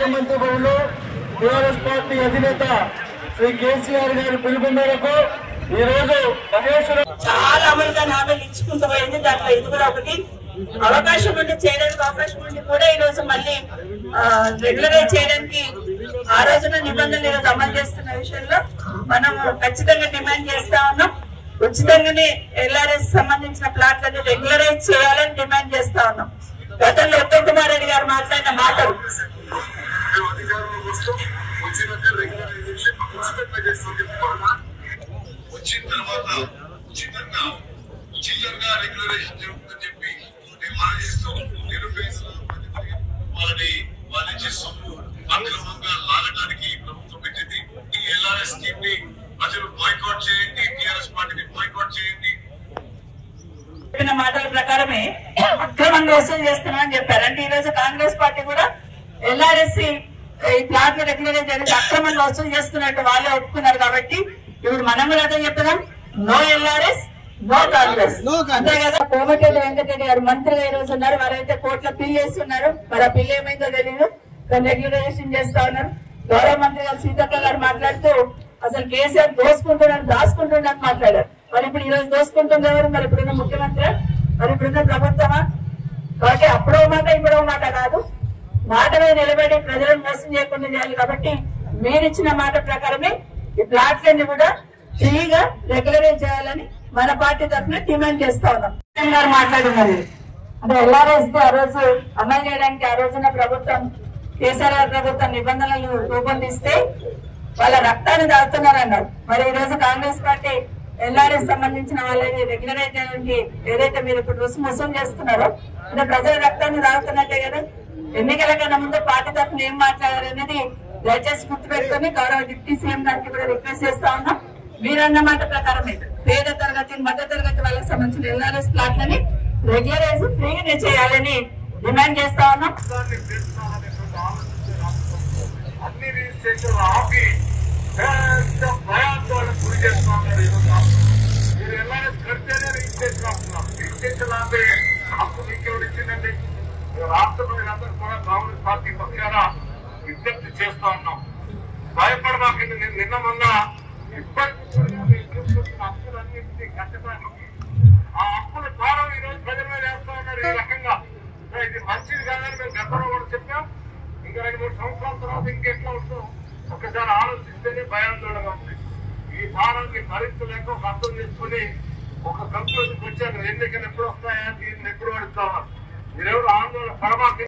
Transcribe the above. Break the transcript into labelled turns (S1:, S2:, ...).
S1: ముఖ్యమంత్రి పనులు TRS party అధినేత శ్రీ కేసీఆర్ గారి పిలుపు మేరకు ఈ రోజు మహేశ్వరం
S2: చాలా అమలుగా హామీలు ఇచ్చుకుంటూ పోయింది దాంట్లో ఇది కూడా ఒకటి అవకాశం ఉండి చేయడానికి అవకాశం ఉండి కూడా ఈ రోజు మళ్ళీ రెగ్యులరైజ్ చేయడానికి ఆ రోజున నిబంధనలు ఈరోజు అమలు చేస్తున్న విషయంలో మనం ఖచ్చితంగా డిమాండ్ చేస్తా ఉన్నాం ఉచితంగానే ఎల్ఆర్ఎస్ సంబంధించిన ప్లాట్లను రెగ్యులరైజ్ చేయాలని డిమాండ్ చేస్తా ఉన్నాం గతంలో ఉత్తమ్ కుమార్ రెడ్డి గారు మాట్లాడిన మాటలు
S3: మేము అధికారంలోకి వస్తాం వచ్చినాక రెగ్యులరైజేషన్ ఉచితంగా చేస్తాం చెప్పుకోవాలా వచ్చిన తర్వాత ఉచితంగా చిల్లరగా రెగ్యులరైజేషన్ జరుగుతుందని చెప్పి మేము మనం చేస్తాం నిరుపేదలు వాళ్ళని వాళ్ళ ఇచ్చే సొమ్ము అక్రమంగా లాగడానికి ప్రభుత్వం పెట్టింది ఈ ఎల్ఆర్ఎస్ స్కీమ్ ని ప్రజలు బాయ్కాట్ చేయండి టీఆర్ఎస్ పార్టీని బాయ్కాట్ చేయండి
S2: చెప్పిన మాటల ప్రకారమే అక్రమంగా వసూలు చేస్తున్నామని చెప్పారు అంటే ఈ రోజు కాంగ్రెస్ పార్టీ కూడా ఎల్ఆర్ఎస్సి ఈ ప్లాట్లు రెగ్యులర్ జరిగి అక్రమంగా వసూలు చేస్తున్నట్టు వాళ్ళే ఒప్పుకున్నారు కాబట్టి ఇప్పుడు మనం కూడా అదే చెప్తున్నాం నో ఎల్ఆర్ఎస్ నో కాంగ్రెస్ అంతే కదా కోమటిరెడ్డి వెంకటరెడ్డి గారు మంత్రిగా ఈ రోజు ఉన్నారు వారైతే కోట్ల బిల్ చేస్తున్నారు మరి ఆ బిల్ ఏమైందో తెలియదు దాన్ని రెగ్యులరైజేషన్ చేస్తా ఉన్నారు గౌరవ మంత్రి గారు సీతక్క గారు మాట్లాడుతూ అసలు కేసీఆర్ దోసుకుంటున్నారు దాచుకుంటున్నారు మాట్లాడారు మరి ఇప్పుడు ఈ రోజు దోసుకుంటుంది ఎవరు మరి ఇప్పుడున్న ముఖ్యమంత్రి మరి ఇప్పుడున్న ప్రభుత్వమా కాబట్టి అప్పుడో మాట ఇప్పుడో మాట కాదు మాట మీద నిలబడి ప్రజలను మోసం చేయకుండా చేయాలి కాబట్టి మీరిచ్చిన మాట ప్రకారమే ఈ ప్లాట్లన్నీ కూడా ఫ్రీగా రెగ్యులరైజ్ చేయాలని మన పార్టీ తరఫున డిమాండ్ చేస్తా ఉన్నాం సీఎం గారు మాట్లాడున్నారు అంటే ఎల్ఆర్ఎస్ ఆ రోజు అమలు చేయడానికి ఆ రోజున ప్రభుత్వం కేసీఆర్ గారి ప్రభుత్వం నిబంధనలు రూపొందిస్తే వాళ్ళ రక్తాన్ని దాగుతున్నారు అన్నారు మరి ఈ రోజు కాంగ్రెస్ పార్టీ ఎల్ఆర్ఎస్ సంబంధించిన వాళ్ళని రెగ్యులరైజ్ చేయడానికి ఏదైతే మీరు ఇప్పుడు రుసుము వసూలు చేస్తున్నారో అంటే ప్రజల రక్తాన్ని దాగుతున్నట్టే కదా ఎన్నికల కన్నా ముందు పార్టీ తరఫున ఏం మాట్లాడారు అనేది దయచేసి గుర్తుపెట్టుకొని గౌరవ డిప్యూటీ సీఎం గారికి కూడా రిక్వెస్ట్ చేస్తా ఉన్నాం మీరన్న మాట ప్రకారమే పేద తరగతి మధ్య తరగతి వాళ్ళకి సంబంధించిన ఎల్ఆర్ఎస్ ప్లాట్లని రెగ్యులరైజ్ ఫ్రీగానే చేయాలని డిమాండ్ చేస్తా ఉన్నాం
S3: దాన్ని తీర్చాలనేటువంటి ఆలోచన రాష్ట్రంలో అన్ని రిజిస్ట్రేషన్లు ఆపి పెద్ద భయాందోళన గురి చేస్తా ఉన్నారు ఈరోజు రాష్ట్రంలో. మీరు ఎల్ఆర్ఎస్ కడితేనే రిజిస్ట్రేషన్ ఆపుతున్నారు రిజిస్ట్రేషన్ ఆపే హక్కు మీకెవరు ఇచ్చిందండి మేము రాష్ట్ర ప్రజలందరూ కూడా కాంగ్రెస్ పార్టీ పక్షాన విజ్ఞప్తి చేస్తా ఉన్నాం భయపడమాకండి నేను నిన్న మొన్న ఇప్పటికీ కూడా మీరు చూస్తున్న హక్కులన్నింటినీ కట్టడానికి ఆ అప్పుల భారం ఈ రోజు ప్రజల మీద వేస్తా ఉన్నారు ఈ రకంగా సో ఇది మంచిది కాదని మేము గతంలో కూడా చెప్పాం ఇంకా రెండు మూడు సంవత్సరాల తర్వాత ఇంకెట్లా ఉంటుందో ఒకసారి ఆలోచిస్తేనే భయాందోళనగా ఉంది ఈ భారాన్ని భరించలేక ఒక అర్థం చేసుకుని ఒక కంక్లూజన్కి వచ్చారు ఎన్నికలు ఎప్పుడు వస్తాయా దీన్ని ఎప్పుడు పడుతామా మీరెవరు ఆందోళన పడమాకండి